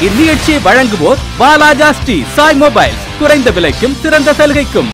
இந்நிகழ்ச்சியை வழங்குவோர் பாலாஜா ஸ்ரீ சாய் மொபைல்ஸ் குறைந்த விலைக்கும் சிறந்த சலுகைக்கும்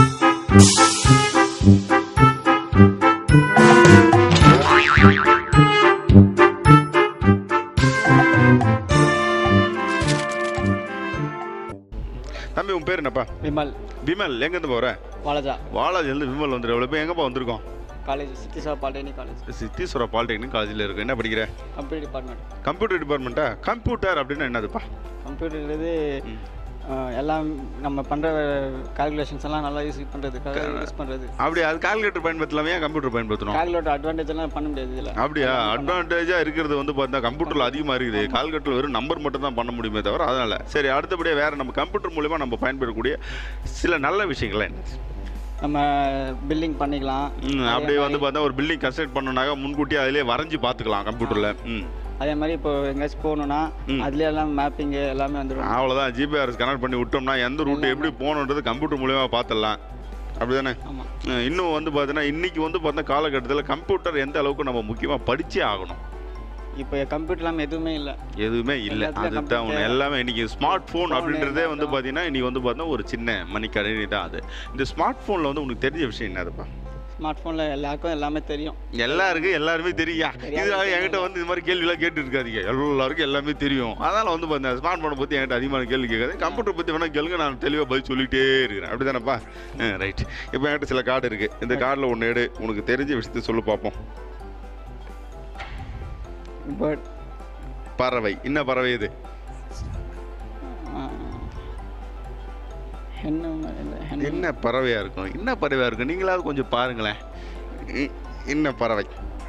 தம்பி உன் பேர் என்னப்பா விமல் விமல் எங்கேருந்து போகிற வாலஜா வாலாஜிலேருந்து விமல் வந்துரு எவ்வளோ பேர் எங்கப்பா வந்திருக்கோம் காலேஜ் சித்திசா பாலிடெக்னிக் காலேஜ் சித்தீஸ்வரா பாலிடெக்னிக் காலேஜில் இருக்கு என்ன படிக்கிற கம்ப்யூட்டர் டிபார்ட்மெண்ட் கம்ப்யூட்டர் டிபார்ட்மெண்ட்டா கம்ப்யூட்டர் அப்படின்னா என்னதுப்பா கம்ப்யூட்டர்ன்றது எல்லாம் நம்ம பண்ணுற கால்குலேஷன்ஸ் எல்லாம் நல்லா யூஸ் பண்ணுறதுக்காக யூஸ் பண்ணுறது அப்படி அது கால்குலேட்டர் பயன்படுத்தலாமே ஏன் கம்ப்யூட்டர் பயன்படுத்தணும் கால்குலேட்டர் அட்வான்டேஜ் எல்லாம் பண்ண முடியாது இதில் அப்படியா அட்வான்டேஜாக இருக்கிறது வந்து பார்த்தா கம்ப்யூட்டரில் அதிகமாக இருக்குது கால்குலேட்டர் வெறும் நம்பர் மட்டும் தான் பண்ண முடியுமே தவிர அதனால் சரி அடுத்தபடியாக வேறு நம்ம கம்ப்யூட்டர் மூலிமா நம்ம பயன்படக்கூடிய சில நல்ல விஷயங்கள் என்ன நம்ம பில்லிங் பண்ணிக்கலாம் ம், அப்படியே வந்து பார்த்தா ஒரு பில்டிங் கன்ஸ்ட்ரக்ட் பண்ணனாக்க முன்கூட்டியே அதிலே வரைஞ்சி பார்த்துக்கலாம் கம்ப்யூட்டரில் ம் அதே மாதிரி இப்போ எங்கேயாச்சும் போகணுன்னா அதுலேயே எல்லாம் மேப்பிங்கு எல்லாமே வந்துடும் அவ்வளோதான் ஜிபிஆர்எஸ் கனெக்ட் பண்ணி விட்டோம்னா எந்த ரூட் எப்படி போகணுன்றது கம்ப்யூட்டர் மூலியமா பார்த்துடலாம் அப்படிதானே ஆமாம் அஹ் இன்னும் வந்து பார்த்தீங்கன்னா இன்னைக்கு வந்து பார்த்தா காலகட்டத்தில் கம்ப்யூட்டர் எந்த அளவுக்கு நம்ம முக்கியமாக படிச்சே ஆகணும் இப்போ கம்ப்யூட்டர் இல்லாமல் எதுவுமே இல்லை எதுவுமே இல்லை எல்லாத்துலயும் அதுதான் ஒன்று computer. எல்லாமே இன்னைக்கு ஸ்மார்ட் ஃபோன் Phone, அப்படின்றதே வந்து laptop. பார்த்தீங்கன்னா இன்னைக்கு வந்து பார்த்தா ஒரு சின்ன மணிக்கணினி தான் அது இந்த ஸ்மார்ட் ஃபோனில் வந்து உனக்கு தெரிஞ்ச விஷயம் என்னதுப்பா ஸ்மார்ட் ஃபோனில் எல்லாருக்கும் எல்லாமே தெரியும் எல்லாருக்கும் எல்லாருமே தெரியும் தெரியாத இதுக்காக விஷயம் என்கிட்ட வந்து இந்த மாதிரி கேள்விலாம் கேட்டு இருக்காதீங்க எல்லாருக்கும் எல்லாமே தெரியும் அதனால வந்து பார்த்தா ஸ்மார்ட் ஃபோனை பற்றி என்கிட்ட அதிகமான கேள்வி கேட்காது கம்ப்யூட்டர் பற்றி வேணா கேளுங்க நான் தெளிவாக பதில் சொல்லிட்டே இருக்கிறேன் அப்படி தானேப்பா ரைட் இப்போ என்கிட்ட சில கார்டு இருக்குது இந்த கார்டில் ஒன்று எடு உனக்கு தெரிஞ்ச விஷயத்த சொல்லு பார்ப்போம் பட் பறவை என்ன பறவை இது என்ன இல்லை என்ன என்ன பறவையாக இருக்கும் என்ன பறவையாக இருக்கும் நீங்களாவது கொஞ்சம் பாருங்களேன் இ- என்ன பறவை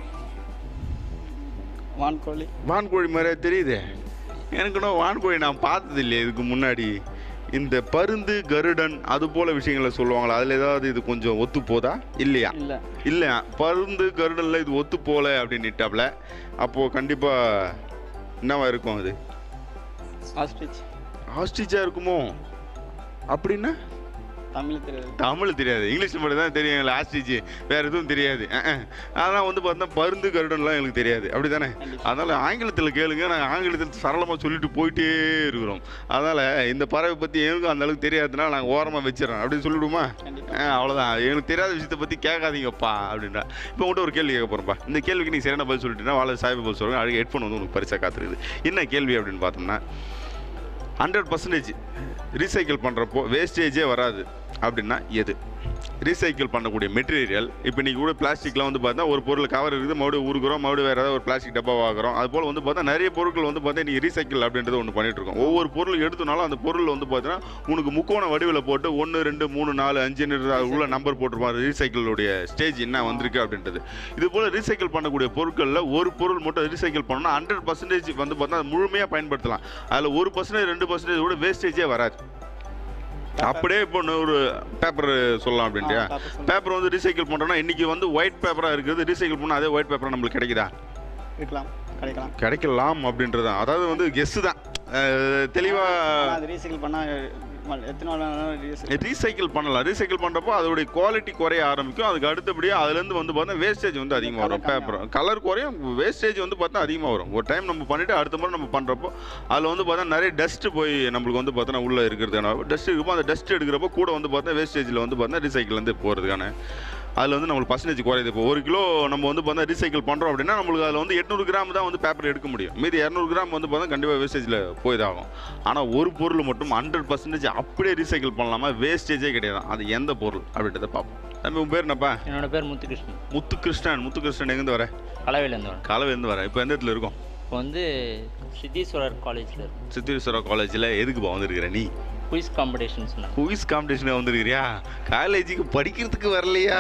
வான்கோழி வான்கோழி மாதிரியே தெரியுதே எனக்கு இன்னும் வான்கோழி நான் பார்த்தது இல்லையே இதுக்கு முன்னாடி இந்த பருந்து கருடன் அது போல விஷயங்களை சொல்லுவாங்களா அதில் ஏதாவது இது கொஞ்சம் ஒத்து போதா இல்லையா இல்லை இல்லையா பருந்து கருடன்ல இது ஒத்து போல அப்படின்னுட்டாப்ல அப்போது கண்டிப்பாக என்னவா இருக்கும் அது ஆஸ்ட்ரிச் ஆஸ்ட்ரிச்சா இருக்குமோ அப்படின்னா தமிழ் தெரியாது தமிழ் தெரியாது இங்கிலீஷ் மட்டும் தான் தெரியும் எங்களுக்கு ஆஸ்ட்ரிச் வேற எதுவும் தெரியாது அஹ், அஹ். அதெல்லாம் வந்து பார்த்தா பருந்து கருடன்லாம் எங்களுக்கு தெரியாது அப்படி தானே கண்டிப்பா. அதனால் ஆங்கிலத்தில் கேளுங்க நாங்கள் ஆங்கிலத்தில் சரளமாக சொல்லிட்டு போயிட்டே இருக்கிறோம் அதனால் இந்த பறவை பற்றி எனக்கும் அந்த அளவுக்கு தெரியாததுனால நாங்கள் ஓரமாக வச்சிடறோம் அப்படின்னு சொல்லிவிடுமா கண்டிப்பா ஆ அவ்வளோதான் எனக்கு தெரியாத விஷயத்தை பற்றி கேட்காதீங்கப்பா அப்படின்றா இப்போ உங்கள்கிட்ட ஒரு கேள்வி கேட்க போகிறப்பா இந்த கேள்விக்கு நீ சரியான பதில் சொல்லிட்டீங்கன்னா வாழ சாய்பு பதில் சொல்லுங்க அதுக்கு ஹெட்ஃபோன் வந்து உனக்கு பரிசாக காத்துருக்குது என்ன கேள்வி அப்படின்னு பார்த்தோம்னா ஹண்ட்ரட் பர்சன்டேஜ் ரீசைக்கிள் பண்ணுறப்போ வேஸ்டேஜே வராது அப்படின்னா எது ரீசைக்கிள் பண்ணக்கூடிய மெட்டீரியல் இப்போ இன்றைக்கி கூட பிளாஸ்டிக்லாம் வந்து பார்த்தா ஒரு பொருள் கவர் இருக்குது மறுபடியும் உருக்குறோம் மறுபடியும் வேறு ஏதாவது ஒரு பிளாஸ்டிக் டப்பா வாங்குறோம் அது போல் வந்து பார்த்தா நிறைய பொருட்கள் வந்து பார்த்தா இன்றைக்கி ரீசைக்கிள் அப்படின்றது ஒன்று பண்ணிட்டு இருக்கோம் ஒவ்வொரு பொருள் எடுத்தனாலும் அந்த பொருள் வந்து பார்த்தீங்கன்னா உனக்கு முக்கோண வடிவில் போட்டு ஒன்று ரெண்டு மூணு நாலு அஞ்சுன்னு அது உள்ள நம்பர் போட்டிருப்பாங்க ரீசைக்கிளுடைய ஸ்டேஜ் என்ன வந்திருக்கு அப்படின்றது இது போல் ரீசைக்கிள் பண்ணக்கூடிய பொருட்களில் ஒரு பொருள் மட்டும் ரீசைக்கிள் பண்ணோம்னா ஹண்ட்ரட் பர்சன்டேஜ் வந்து பார்த்தா முழுமையாக பயன்படுத்தலாம் அதில் ஒரு பர்சன்டேஜ் ரெண்டு பர்சன்டேஜ் கூட வேஸ்டேஜே வராது அப்படியே இப்போ ஒரு பேப்பர் சொல்லலாம் அப்படின்ட்டியா ஆ, paper சொல்லலாம். பேப்பர் வந்து ரீசைக்கிள் பண்ணுறோம்னா இன்னைக்கு வந்து ஒயிட் பேப்பராக இருக்குது ரீசைக்கிள் பண்ணால் அதே ஒயிட் பேப்பராக நம்மளுக்கு கிடைக்குதா இருக்கலாம் கிடைக்கலாம் கிடைக்கலாம் அப்படின்றது தான் அதாவது வந்து கெஸ்ஸு தான் தெளிவாக ஆனா அது ரீசைக்கிள் பண்ணால் எத்தனை நாள் வேணாலும் ரீசைக்கிள் ரீசைக்கிள் பண்ணலாம் ரீசைக்கிள் பண்ணுறப்போ அதோடைய குவாலிட்டி குறைய ஆரம்பிக்கும் அதுக்கு அடுத்தபடியாக அதுலேருந்து வந்து பார்த்தா வேஸ்டேஜ் வந்து அதிகமாக வரும் Colour பேப்பர் கலர் குறையும் வேஸ்டேஜ் வந்து பார்த்தா அதிகமாக வரும் ஒரு டைம் நம்ம பண்ணிவிட்டு அடுத்த முறை நம்ம பண்ணுறப்போ அதில் வந்து பார்த்தா நிறைய டஸ்ட்டு போய் நம்மளுக்கு வந்து பார்த்தோன்னா உள்ளே இருக்கிறதுக்கான டஸ்ட் இருக்குமோ அந்த டஸ்ட் எடுக்கிறப்போ கூட வந்து பார்த்தா வேஸ்டேஜில் வந்து பார்த்தா ரீசைக்கிள் வந்து போகிறதுக்கான அதில் வந்து நம்மளுக்கு பர்சன்டேஜ் குறையுது இப்போ ஒரு கிலோ நம்ம வந்து பார்த்தா ரீசைக்கிள் பண்ணுறோம் அப்படின்னா நம்மளுக்கு அதில் வந்து எட்நூறு கிராம் தான் வந்து பேப்பர் எடுக்க முடியும் மீதி இரநூறு கிராம் வந்து பார்த்தா கண்டிப்பாக வேஸ்டேஜில் போய்தாகும் ஆனால் ஒரு பொருள் மட்டும் ஹண்ட்ரட் பர்சன்டேஜ் அப்படியே ரீசைக்கிள் பண்ணலாமா வேஸ்டேஜே கிடையாது அது எந்த பொருள் அப்படின்றத பார்ப்போம் தம்பி உன் பேர் என்னப்பா என்னோட பேர் முத்துகிருஷ்ணன் முத்து கிருஷ்ணன் முத்து கிருஷ்ணன் எங்கேருந்து வர கலவையிலேருந்து வரேன் கலவையிலேருந்து வர இப்போ எந்த இடத்துல இருக்கோம் இப்போ வந்து சித்தீஸ்வரர் காலேஜில் இருக்கும் சித்தீஸ்வரா காலேஜில் எதுக்குப்பா வந்திருக்கிற நீ குயிஸ் காம்படிஷன் சொன்னாங்க குயிஸ் காம்படிஷனுக்கு வந்திருக்கிறியா காலேஜுக்கு படிக்கிறதுக்கு வரலையா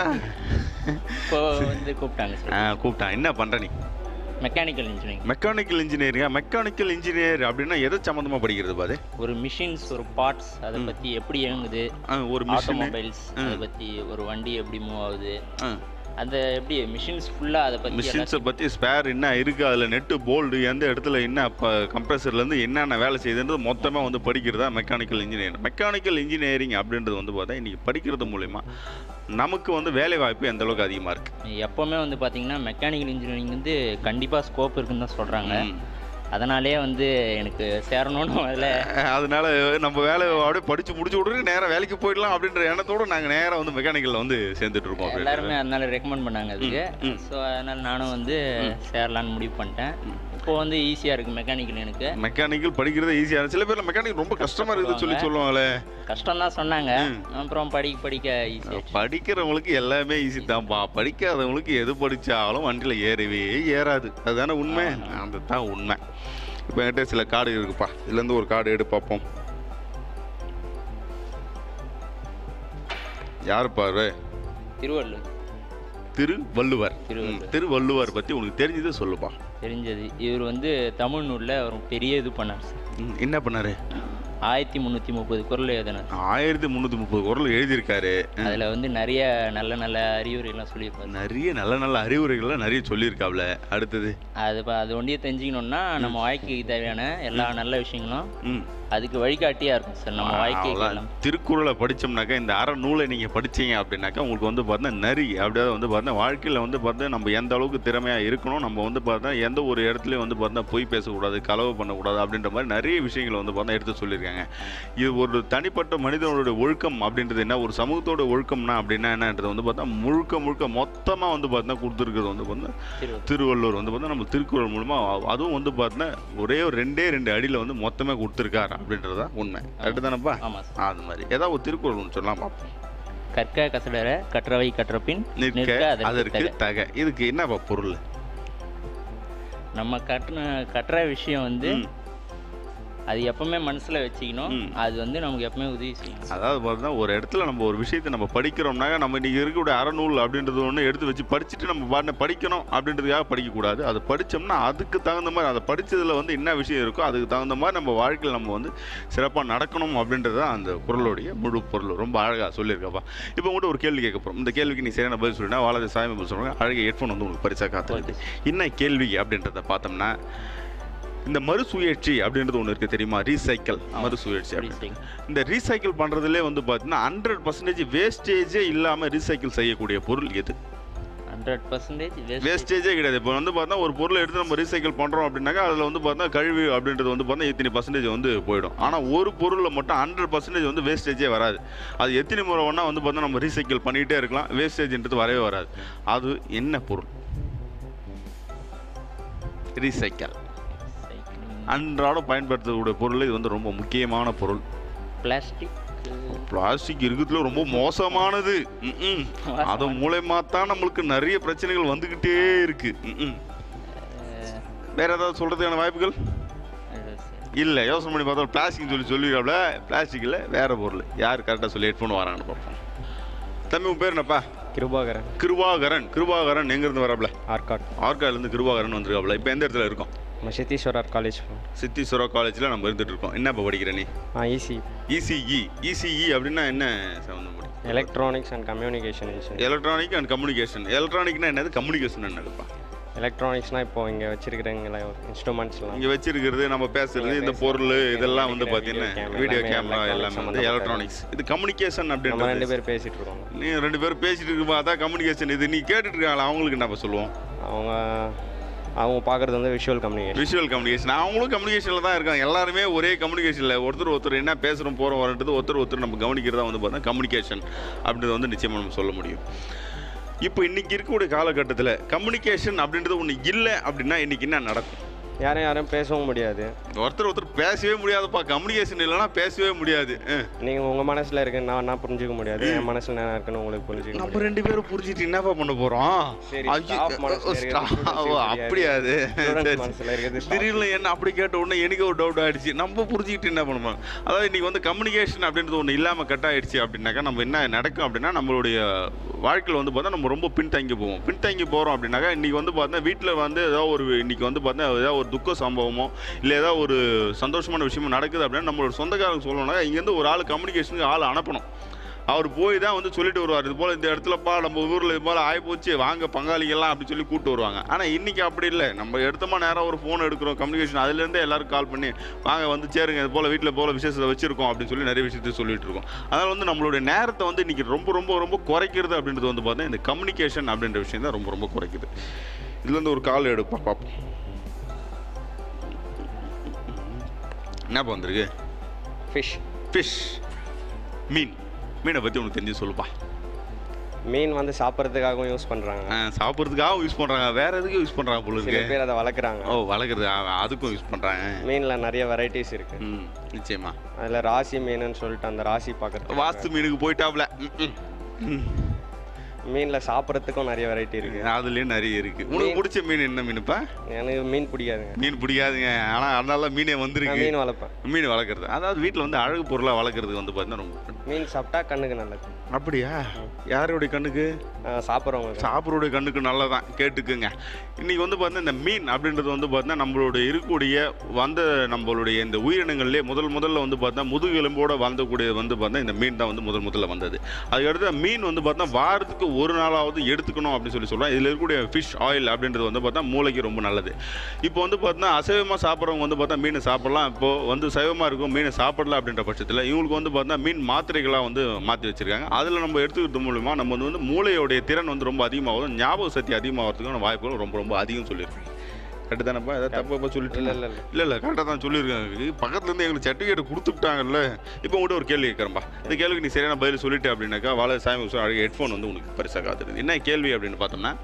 இப்போ வந்து கூப்பிட்டாங்க ஆ சார் கூப்பிட்டான் என்ன பண்ணுற நீ மெக்கானிக்கல் இன்ஜினியரிங் மெக்கானிக்கல் இன்ஜினியரிங்கா மெக்கானிக்கல் இன்ஜினியர் அப்படின்னா எதை சம்மந்தமாக படிக்கிறது பாது ஒரு மிஷின்ஸ் ஒரு பார்ட்ஸ் அதை பற்றி எப்படி இயங்குது ஆ, ஒரு மிஷின் ஆட்டோமொபைல்ஸ் அதை பற்றி ஒரு வண்டி எப்படி மூவ் ஆகுது ஆ அந்த எப்படி மிஷின்ஸ் ஃபுல்லாக அதை பற்றி மிஷின்ஸை பற்றி ஸ்பேர் என்ன இருக்குது அதில் நெட்டு போல்டு எந்த இடத்துல என்ன இப்போ கம்ப்ரஸர்லேருந்து என்னென்ன வேலை செய்யுதுன்றது மொத்தமாக வந்து படிக்கிறதா மெக்கானிக்கல் இன்ஜினியர் மெக்கானிக்கல் இன்ஜினியரிங் அப்படின்றது வந்து பார்த்தா இன்றைக்கி படிக்கிறது மூலிமா நமக்கு வந்து வேலை வாய்ப்பு எந்த அளவுக்கு அதிகமாக இருக்குது எப்போவுமே வந்து பார்த்தீங்கன்னா மெக்கானிக்கல் இன்ஜினியரிங் வந்து கண்டிப்பாக ஸ்கோப் இருக்குன்னு தான் சொல்கிறாங்க அதனாலே வந்து எனக்கு சேரணும்னு அதில் அதனால நம்ம வேலை அப்படியே படிச்சு முடிச்சு விட்றது நேராக வேலைக்கு போயிடலாம் அப்படின்ற எண்ணத்தோட நாங்கள் நேராக வந்து மெக்கானிக்கலில் வந்து சேர்ந்துட்டு இருக்கோம் அப்படின்றது. எல்லாருமே அதனால ரெக்கமெண்ட் பண்ணாங்க அதுக்கு ம். ஸோ அதனால நானும் வந்து சேரலான்னு முடிவு பண்ணிட்டேன் இப்போ வந்து ஈஸியாக இருக்குது மெக்கானிக்கல் எனக்கு மெக்கானிக்கல் படிக்கிறது ஈஸியாக சில பேர்ல மெக்கானிக் ரொம்ப கஷ்டமா இருக்குதுன்னு சொல்லி சொல்லுவாங்களே கஷ்டம் தான் சொன்னாங்க அப்புறம் படிக்க படிக்க ஈஸியாக படிக்கிறவங்களுக்கு எல்லாமே ஈஸி தான்ப்பா படிக்காதவங்களுக்கு எது படிச்சாலும் வண்டியில் ஏறவே ஏறாது அதுதானே உண்மை அந்த தான் உண்மை இப்போ என்கிட்ட சில கார்டு இருக்குப்பா இதுலேருந்து ஒரு கார்டு எடு பார்ப்போம் யாருப்பா அவரு திருவள்ளூர் திருவள்ளுவர் திருவள்ளுவர். ம், திருவள்ளுவர் பற்றி உனக்கு தெரிஞ்சதை சொல்லுப்பா தெரிஞ்சது இவர் வந்து தமிழ் நூலில் ஒரு பெரிய இது பண்ணார் சார் ம், என்ன பண்ணாரு ஆயிரத்தி முந்நூற்றி முப்பது குரல் எழுதினார் ஆயிரத்தி முந்நூற்றி முப்பது குரல் எழுதியிருக்காரு அதில் வந்து நிறைய நல்ல நல்ல அறிவுரைலாம் சொல்லியிருப்பாரு நிறைய நல்ல நல்ல அறிவுரைகள்லாம் நிறைய சொல்லியிருக்காப்ல அடுத்தது அது ப- அது ஒண்டியே தெரிஞ்சுக்கணும்னா நம்ம வாழ்க்கைக்கு தேவையான எல்லா நல்ல விஷயங்களும் ம் அதுக்கு வழிகாட்டியாக இருக்கும் சார் நம்ம வாழ்க்கைக்கு அவ்வளவுதான். எல்லாம் திருக்குறளை படிச்சோம்னாக்கா இந்த அற நூலை நீங்க படிச்சீங்க அப்படின்னாக்கா உங்களுக்கு வந்து பார்த்தீங்கன்னா நரி அப்படியாவது வந்து பார்த்தீங்கன்னா வாழ்க்கையில வந்து பார்த்தீங்கன்னா நம்ம எந்த அளவுக்கு திறமையா இருக்கணும் நம்ம வந்து பார்த்தா எந்த ஒரு இடத்துலயும் வந்து பார்த்தீங்கன்னா பொய் பேசக்கூடாது களவு பண்ணக்கூடாது அப்படின்ற மாதிரி நிறைய விஷயங்களை வந்து பார்த்தா எடுத்து சொல்லியிருக்காங்க இது ஒரு தனிப்பட்ட மனிதனோட ஒழுக்கம் அப்படின்றது என்ன ஒரு சமூகத்தோட ஒழுக்கம்னா அப்படின்னா என்னன்றது வந்து பார்த்தா முழுக்க முழுக்க மொத்தமா வந்து பார்த்தீங்கன்னா கொடுத்துருக்கிறது வந்து பார்த்தீங்கன்னா திருவள்ளுவர். திருவள்ளுவர் வந்து பார்த்தா நம்ம திருக்குறள் மூலமா அ- அதுவும் வந்து பார்த்தீங்கன்னா ஒரே ஒரு ரெண்டே ரெண்டு அடியில வந்து மொத்தமே கொடுத்துருக்காரு அப்படின்றது தான் உண்மை கரெக்டு தானப்பா ஆமாம் சார் அது மாதிரி ஏதாவது ஒரு திருக்குறள் ஒன்று சொல்லலாம் பார்ப்போம் கற்க கசடர கற்றவை கற்றபின் நிற்க அதற்கு அதற்கு தக இதுக்கு என்னப்பா பொருள் நம்ம கட்டின கட்டுற விஷயம் வந்து ம். அது எப்பவுமே மனசுல வச்சுக்கணும் ம். அது வந்து நமக்கு எப்பவுமே உதவி செய்யும் அதாவது பார்த்தீங்கன்னா ஒரு இடத்துல நம்ம ஒரு விஷயத்தை நம்ம படிக்கிறோம்னாக்க நம்ம இன்னைக்கு இருக்கக்கூடிய அறநூல் அப்படின்றது ஒன்று எடுத்து வச்சு படிச்சுட்டு நம்ம பாட்டு படிக்கணும் அப்படின்றதுக்காக படிக்கக்கூடாது அது படித்தோம்னா அதுக்கு தகுந்த மாதிரி அதை படிச்சதுல வந்து என்ன விஷயம் இருக்கோ அதுக்கு தகுந்த மாதிரி நம்ம வாழ்க்கையில் நம்ம வந்து சிறப்பாக நடக்கணும் அப்படின்றது தான் அந்த குரலுடைய முழு பொருள் ரொம்ப அழகாக சொல்லியிருக்கப்பா இப்போ உங்கள்கிட்ட ஒரு கேள்வி கேட்க போகிறோம் இந்த கேள்விக்கு நீ சரியான பதில் சொல்லினா வாழை சாமி பதில் சொல்கிறாங்க அழகாக ஹெட்ஃபோன் வந்து உங்களுக்கு பரிசாக காத்துருக்கு என்ன கேள்வி அப்படின்றத பார்த்தோம்னா இந்த மறுசுழற்சி அப்படின்றது ஒன்று இருக்குது தெரியுமா ரீசைக்கிள் மறுசுழற்சி அப்படின்னு Recycle. இந்த ரீசைக்கிள் பண்ணுறதுலே வந்து பார்த்தீங்கன்னா ஹண்ட்ரட் பர்சன்டேஜ் வேஸ்டேஜே இல்லாமல் ரீசைக்கிள் செய்யக்கூடிய பொருள் எது ஹண்ட்ரட் பர்சன்டேஜ் வேஸ்டேஜே கிடையாது இப்போ வந்து பார்த்தா ஒரு பொருளை எடுத்து நம்ம ரீசைக்கிள் பண்ணுறோம் அப்படின்னாக்கா அதில் வந்து பார்த்தா கழிவு அப்படின்றது வந்து பார்த்தா இத்தனை பர்சன்டேஜ் வந்து போயிடும் ஆனால் ஒரு பொருளில் மட்டும் ஹண்ட்ரட் பர்சன்டேஜ் வந்து வேஸ்டேஜே வராது அது எத்தனை முறை வேணால் வந்து பார்த்தா நம்ம ரீசைக்கிள் பண்ணிகிட்டே இருக்கலாம் வேஸ்டேஜ்ன்றது வரவே வராது அது என்ன பொருள் ரீசைக்கிள் அன்றாடம் பயன்படுத்தக்கூடிய பொருள் இது வந்து ரொம்ப முக்கியமான பொருள் பிளாஸ்டிக் பிளாஸ்டிக் இருக்கிறதுல ரொம்ப மோசமானது ம்ம். அது மூலயமா தான் நம்மளுக்கு நிறைய பிரச்சனைகள் வந்துக்கிட்டே இருக்கு ம்ம். வேற ஏதாவது சொல்றதுக்கான வாய்ப்புகள் இல்ல யோசனை பண்ணி பார்த்தா பிளாஸ்டிக் சொல்லி சொல்லிடுறாப்ல பிளாஸ்டிக் இல்ல வேற பொருள் யார் கரெக்டாக சொல்லி ஹெட்ஃபோன் வராங்கன்னு பார்ப்போம் தம்பி உன் பேர் என்னப்பா கிருபாகரன் கிருபாகரன் கிருபாகரன் எங்கேருந்து வராப்ல ஆர்காட் ஆர்காட்லேருந்து கிருபாகரன் வந்திருக்காப்ல இப்போ எந்த இடத்துல இருக்கோம் நம்ம சித்தீஸ்வரர் காலேஜ் சித்தீஸ்வரா காலேஜில் நம்ம இருந்துட்டு இருக்கோம் என்ன இப்போ படிக்கிற நீ ஆ ஈசி இசிஇ இசிஇ அப்படின்னா என்ன சம்மந்தம் முடியும் electronics and communication engineer electronic and communication எலக்ட்ரானிக்னா என்னது கம்யூனிகேஷன் என்னதுப்பா எலக்ட்ரானிக்ஸ்னால் இப்போ இங்கே வச்சிருக்கிறவங்கள இன்ஸ்ட்ருமெண்ட்ஸ்லாம் இங்கே வச்சிருக்கிறது நம்ம பேசுறது இந்த பொருள் இதெல்லாம் வந்து பார்த்தீங்கன்னா வீடியோ கேமரா எல்லாமே வந்து எலக்ட்ரானிக்ஸ் இது கம்யூனிகேஷன் நம்ம ரெண்டு அப்படின்றது பேர் பேசிகிட்டு இருக்கோம் நீ ரெண்டு பேரும் பேசிட்டு இருக்கும்போது அதான் கம்யூனிகேஷன் இது நீ கேட்டுட்டு இருக்காங்களா அவங்களுக்கு என்ன சொல்லுவோம் அவங்க அவங்க பார்க்குறது வந்து விஷுவல் கம்யூனிகேஷன் விஷுவல் கம்யூனிகேஷன் அவங்களும் கம்யூனிகேஷனில் தான் இருக்காங்க எல்லாருமே ஒரே கம்யூனிகேஷனில் ஒருத்தர் ஒருத்தர் என்ன பேசுகிறோம் போகிறோம் வரன்றது ஒருத்தர் ஒருத்தர் நம்ம கவனிக்கிறதா வந்து பார்த்தா கம்யூனிகேஷன் அப்படின்றத வந்து நிச்சயமாக நம்ம சொல்ல முடியும் இப்போ இன்னைக்கு இருக்கக்கூடிய காலகட்டத்தில் கம்யூனிகேஷன் அப்படின்றது ஒன்று இல்லை அப்படின்னா இன்னைக்கு என்ன நடக்கும் யாரும் யாரும் பேசவும் முடியாது ஒருத்தர் ஒருத்தர் பேசவே முடியாதுப்பா கம்யூனிகேஷன் இல்லைன்னா பேசவே முடியாது அஹ். நீங்கள் உங்கள் மனசில் இருக்கு நான் என்ன புரிஞ்சுக்க முடியாது என் மனசில் என்ன இருக்குன்னு உங்களுக்கு புரிஞ்சுக்க நம்ம முடியாது ரெண்டு பேரும் புரிஞ்சுட்டு என்னப்பா பண்ண போறோம் சரி, ஐயோ, staff மனசுல staff, இருக்கிறது ஓ, students அப்படியா அது Students சரி. மனசுல இருக்கிறது staff. திடீர்னு என்ன அப்படி கேட்ட உடனே எனக்கு ஒரு டவுட் ஆயிடுச்சு நம்ம புரிஞ்சுக்கிட்டு என்ன பண்ணுவோம் அதாவது இன்னைக்கு வந்து கம்யூனிகேஷன் அப்படின்றது ஒன்று இல்லாமல் கட் ஆயிடுச்சு அப்படின்னாக்கா நம்ம என்ன நடக்கும் அப்படின்னா நம்மளுடைய வாழ்க்கையில் வந்து பார்த்தா நம்ம ரொம்ப பின்தங்கி போவோம் பின்தங்கி போகிறோம் அப்படின்னாக்கா இன்னைக்கு வந்து பார்த்தா வீட்டில் வந்து ஏதோ ஒரு இன்னைக்கு வந்து பார்த்தா ஏதாவது ஒரு துக்க சம்பவமோ இல்லை ஏதாவது ஒரு சந்தோஷமான விஷயமோ நடக்குது அப்படின்னா நம்மளோட சொந்தக்காரங்க சொல்லணும்னா இங்கேருந்து ஒரு ஆள் கம்யூனிகேஷனுக்கு ஆள் அனுப்பணும் அவர் போய் தான் வந்து சொல்லிட்டு வருவார் இது போல் இந்த இடத்துலப்பா நம்ம ஊரில் இது போல் ஆகிப்போச்சு வாங்க பங்காளிகள்லாம் அப்படி சொல்லி கூப்பிட்டு வருவாங்க ஆனால் இன்றைக்கி அப்படி இல்லை நம்ம எடுத்தோமா நேராக ஒரு ஃபோன் எடுக்கிறோம் கம்யூனிகேஷன் அதுலேருந்தே எல்லாரும் கால் பண்ணி வாங்க வந்து சேருங்க இது போல் வீட்டில் போல் விசேஷத்தை வச்சுருக்கோம் அப்படின்னு சொல்லி நிறைய விஷயத்தை சொல்லிட்டு இருக்கோம் அதனால் வந்து நம்மளுடைய நேரத்தை வந்து இன்றைக்கி ரொம்ப ரொம்ப ரொம்ப குறைக்கிறது அப்படின்றது வந்து பார்த்தா இந்த கம்யூனிகேஷன் அப்படின்ற விஷயம் தான் ரொம்ப ரொம்ப குறைக்குது இதுலேருந்து ஒரு கால் எடுப்பா பார்ப்போம் ஞாபகம் வந்திருக்கு ஃபிஷ் ஃபிஷ் மீன் மீனை பற்றி உனக்கு தெரிஞ்சு சொல்லுப்பா மீன் வந்து சாப்பிட்றதுக்காகவும் யூஸ் பண்ணுறாங்க ஆ, சாப்பிட்றதுக்காகவும் யூஸ் பண்ணுறாங்க வேற எதுக்கும் யூஸ் பண்ணுறாங்க போல சில இருக்கு பேர் அதை வளர்க்குறாங்க ஓ வளர்க்குறது ஆ, அதுக்கும் யூஸ் பண்ணுறாங்க மீனில் நிறைய வெரைட்டிஸ் இருக்கு ம் நிச்சயமா அதில் ராசி மீனுன்னு சொல்லிட்டு அந்த ராசி பார்க்குறது வாஸ்து மீனுக்கு போயிட்டாப்ல ம், ம். ம். மீனில் சாப்பிட்றதுக்கும் நிறைய வெரைட்டி இருக்கு அதுலயும் நிறைய இருக்கு உனக்கு பிடிச்ச மீன் என்ன மீனுப்பா எனக்கு மீன் பிடிக்காதுங்க மீன் பிடிக்காதுங்க ஆனா அதனால மீனே நான் வந்திருக்கு மீன் வளர்ப்பேன் மீன் வளர்க்குறது அதாவது வீட்டில் வந்து அழகு பொருளாக வளர்க்குறது வந்து பார்த்தீங்கன்னா ரொம்ப மீன் சாப்பிட்டா கண்ணுக்கு நல்லது அப்படியா யாருடைய கண்ணுக்கு சாப்பிட்றவங்க சாப்பிட்றோடைய கண்ணுக்கு நல்லதான் கேட்டுக்குங்க இன்னைக்கு வந்து பார்த்தீங்கன்னா இந்த மீன் அப்படின்றது வந்து பார்த்தீங்கன்னா நம்மளுடைய இருக்கக்கூடிய வந்த நம்மளுடைய இந்த உயிரினங்கள்லேயே முதல் முதல்ல வந்து பார்த்தா முதுகெலும்போட வாழ்ந்தக்கூடிய வந்து பார்த்தா இந்த மீன் தான் வந்து முதல் முதல்ல வந்தது அதுக்கடுத்து மீன் வந்து பார்த்தா வாரத்துக்கு ஒரு நாளாவது எடுத்துக்கணும் அப்படின்னு சொல்லி சொல்கிறோம் இதில் இருக்கக்கூடிய ஃபிஷ் ஆயில் அப்படின்றது வந்து பார்த்தா மூளைக்கு ரொம்ப நல்லது இப்போ வந்து பார்த்தீங்கன்னா அசைவமாக சாப்பிட்றவங்க வந்து பார்த்தா மீன் சாப்பிடலாம் இப்போ வந்து சைவமாக இருக்கும் மீனை சாப்பிடலாம் அப்படின்ற பட்சத்தில் இவங்களுக்கு வந்து பார்த்தா மீன் மாத்திரைகளாக வந்து மாற்றி வச்சிருக்காங்க அதில் நம்ம எடுத்துக்கிறது மூலிமா நம்ம வந்து வந்து மூளையோடைய திறன் வந்து ரொம்ப அதிகமாகும் ஞாபக சக்தி அதிகமாகிறதுக்கான வாய்ப்புகள் ரொம்ப ரொம்ப அதிகம் சொல்லியிருக்காங்க கரெக்டு தானப்பா ஏதாவது தப்பாக சொல்லிட்டு இல்லை இல்லை இல்லை இல்லை இல்லை கரெக்டாக தான் சொல்லியிருக்காங்க பக்கத்துலேருந்து எங்களுக்கு சர்டிஃபிகேட் கொடுத்துட்டாங்கல்ல இப்போ உங்கள்கிட்ட ஒரு கேள்வி கேட்குறேன்பா இந்த கேள்விக்கு நீ சரியான பதில் சொல்லிட்டு அப்படின்னாக்கா வாழ சாமி உசு அழகாக ஹெட்ஃபோன் வந்து உனக்கு பரிசாக காத்துருது என்ன கேள்வி அப்படின்னு பார்த்தோம்னா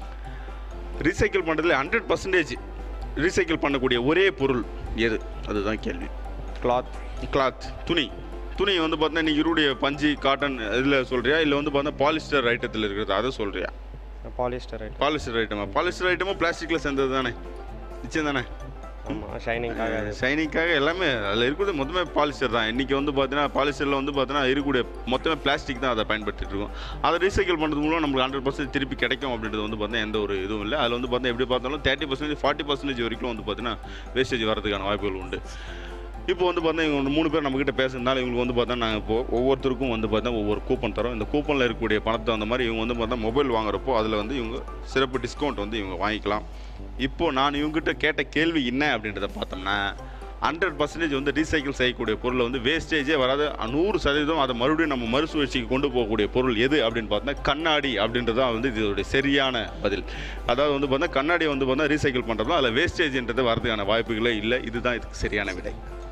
ரீசைக்கிள் பண்ணுறதுல ஹண்ட்ரட் பர்சன்டேஜ் ரீசைக்கிள் பண்ணக்கூடிய ஒரே பொருள் எது அதுதான் கேள்வி கிளாத் கிளாத் துணி துணி வந்து பார்த்தீங்கன்னா நீ இருடைய பஞ்சு காட்டன் இதில் சொல்கிறியா இல்லை வந்து பார்த்தா பாலிஸ்டர் ஐட்டத்தில் இருக்கிறது அதை சொல்கிறியா பாலிஸ்டர் ஐட்டம் பாலிஸ்டர் ஐட்டமா பாலிஸ்டர் ஐட்டமும் பிளாஸ்டிக்கில் சேர்ந்தது தானே நிச்சயம் தானே ஆமாம் ஷைனிங்காக ஷைனிங்காக எல்லாமே அதில் இருக்கிறது மொத்தமே பாலிஸ்டர் தான் இன்றைக்கி வந்து பார்த்தீங்கன்னா பாலிஸ்டரில் வந்து பார்த்தீங்கன்னா இருக்கக்கூடிய மொத்தமே பிளாஸ்டிக் தான் அதை பயன்படுத்திட்டு இருக்கோம் அதை ரீசைக்கிள் பண்ணுறது மூலம் நம்மளுக்கு ஹண்ட்ரட் பர்சன்ட் திருப்பி கிடைக்கும் அப்படின்றது வந்து பார்த்தீங்கன்னா எந்த ஒரு இதுவும் இல்லை அதில் வந்து பார்த்தீங்கன்னா எப்படி பார்த்தாலும் தேர்ட்டி பர்சன்டேஜ் ஃபார்ட்டி பர்சன்டேஜ் வரைக்கும் வந்து பார்த்தீங்கன்னா வேஸ்டேஜ் வரதுக்கான வாய்ப்புகள் உண்டு இப்போ வந்து பார்த்தீங்கன்னா இவங்க மூணு பேர் நம்மக்கிட்ட பேசுறதுனால இவங்களுக்கு வந்து பார்த்தா நாங்கள் இப்போ ஒவ்வொருத்தருக்கும் வந்து பார்த்தா ஒவ்வொரு கூப்பன் தரோம் இந்த கூப்பனில் இருக்கக்கூடிய பணத்தை அந்த மாதிரி இவங்க வந்து பார்த்தா மொபைல் வாங்குறப்போ அதில் வந்து இவங்க சிறப்பு டிஸ்கவுண்ட் வந்து இவங்க வாங்கிக்கலாம் இப்போ நான் இவங்ககிட்ட கேட்ட கேள்வி என்ன அப்படின்றத பார்த்தோம்னா ஹண்ட்ரட் பர்சன்டேஜ் வந்து ரீசைக்கிள் செய்யக்கூடிய பொருளை வந்து வேஸ்டேஜே வராது நூறு சதவீதம் அதை மறுபடியும் நம்ம மறுசுழற்சிக்கு கொண்டு போகக்கூடிய பொருள் எது அப்படின்னு பார்த்தா கண்ணாடி அப்படின்றது தான் வந்து இதோடைய சரியான பதில் அதாவது வந்து பார்த்தா கண்ணாடியை வந்து பார்த்தா ரீசைக்கிள் பண்ணுறதும் அதில் வேஸ்டேஜ்ன்றது வரதுக்கான வாய்ப்புகளே இல்லை இதுதான் இதுக்கு சரியான விடை